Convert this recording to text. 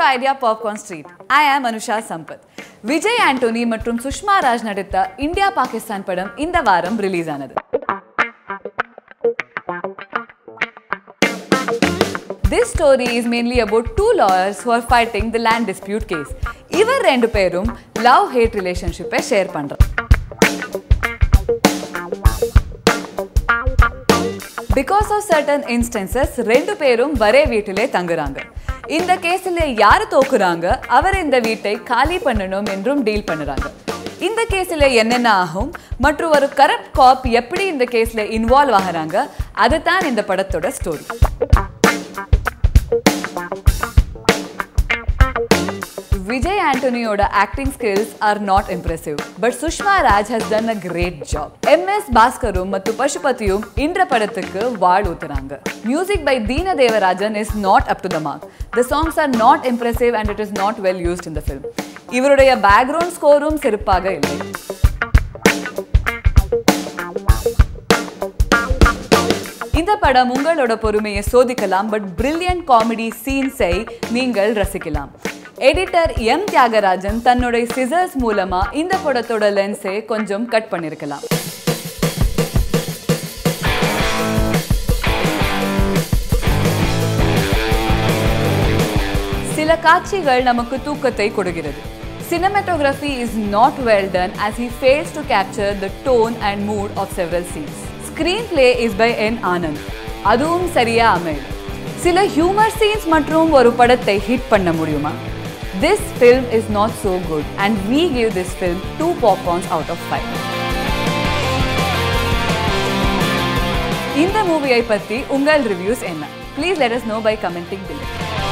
Idea popcorn street ஐ ஆம் அனுஷா சம்பத் விஜய் ஆண்டோனி மற்றும் சுஷ்மா ராஜ் நடித்த இந்தியா பாகிஸ்தான் படம் இந்த வாரம் ரிலீஸ் ஆனது This story is mainly about two lawyers who are fighting the land dispute case. இவர் ரெண்டு பேரும் லவ் ஹேட் ரிலேஷன்ஷிப்பை ஷேர் பண்றாங்க பிகாஸ் ஆஃப் சர்டன் இன்ஸ்டன்சஸ் ரெண்டு பேரும் ஒரே வீட்டிலே தங்குறாங்க இந்த கேஸில் யார் தோக்குறாங்க அவர் இந்த வீட்டை காலி பண்ணணும் என்றும் டீல் பண்ணுறாங்க இந்த கேஸில் என்னென்ன ஆகும் மற்றும் ஒரு கரப்ட் காப் எப்படி இந்த கேஸில் இன்வால்வ் ஆகுறாங்க அதுதான் இந்த படத்தோட ஸ்டோரி Vijay Antonyயோட acting skills are not impressive, but Sushma Raj has done a great job. MS பாஸ்கரும் ಮತ್ತು பசுபதியும் இன்ற படத்துக்கு வாழ் ஊத்துறாங்க. Music by Deena Devarajan is not up to the mark. The songs are not impressive and it is not well used in the film. இவருடைய background ஸ்கோரும் சிறப்பாக இல்லை இந்த படம் உங்களோட பொறுமையை சோதிக்கலாம் பட் பிரில்லியன்ட் காமெடி சீன்ஸை நீங்கள் ரசிக்கலாம் எடிட்டர் எம் தியாகராஜன் தன்னுடைய சிசர்ஸ் மூலமா இந்த படத்தோட லென்ஸை கொஞ்சம் கட் பண்ணிருக்கலாம் சில காட்சிகள் நமக்கு தூக்கத்தை கொடுக்கிறது Cinematography is not well done as he fails to capture the tone and mood of several scenes. Screenplay is by N. Anand. அதுவும் சரியா அமையும் சில ஹியூமர் சீன்ஸ் மற்றும் ஒரு படத்தை ஹிட் பண்ண முடியுமா this film is not so good and we give this film two popcorns out of five இந்த மூவியை பற்றி உங்கள் ரிவ்யூஸ் என்ன please let us know by commenting below